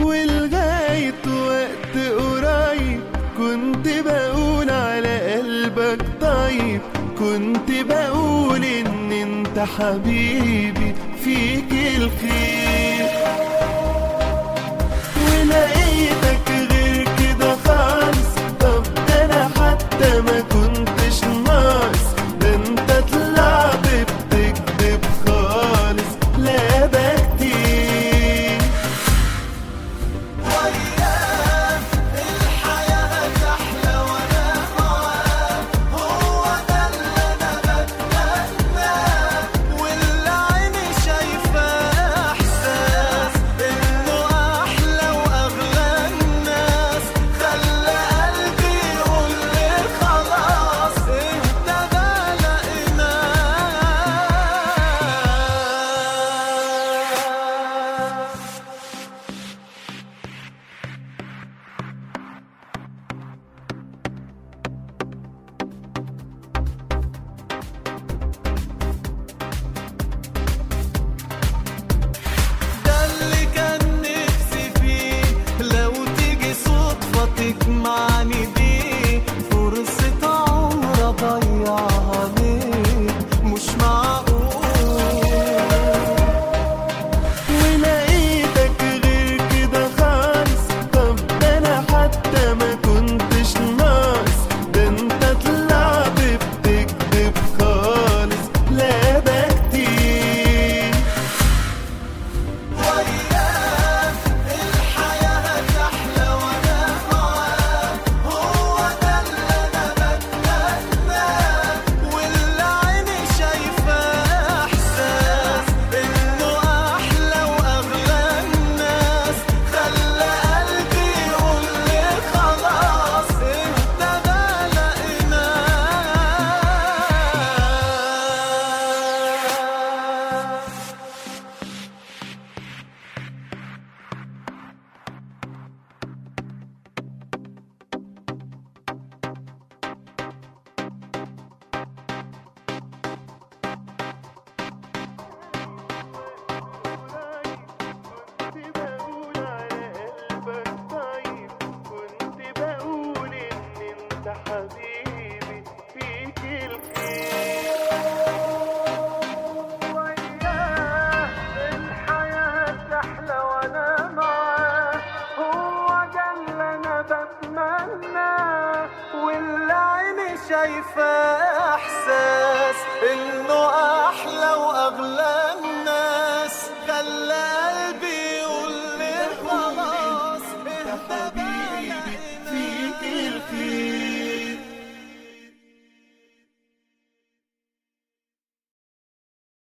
ولغاية وقت قريب كنت بقول على قلبك طيب كنت بقول ان انت حبيبي فيك الخير ولقيتك غير كده خالص طب ده انا حتى ما كنتش ناقص ده انت طلعت بتكذب خالص لا ده كتير وياه الحياة أحلى وأنا معاه هو ده اللي أنا بتمناه واللي عيني شايفاه إحساس إنه أحلى وأغلى الناس خلى قلبي يقول لي خلاص أنت ده لقيناه ده اللي كان نفسي فيه لو تيجي صدفة تجمعني بيه فرصة عمر أضيعها ليه مش معقول ولقيتك غير كده خالص طب ده انا حتى ما كنتش ناقص ده انت طلعت بتكذب خالص لا ده كتير وياه الحياة أحلى وأنا معاه هو ده اللي أنا بتمناه واللي عيني شايفاه إحساس إنه أحلى وأغلى الناس خلى قلبي يقول لي خلاص أنت ده لقيناه كنت بقول على قلبك طيب كنت بقول ان انت حبيبي فيك الخير وياه الحياة أحلى وأنا معاه هو ده اللي أنا بتمناه واللي عيني شايفاه إحساس إنه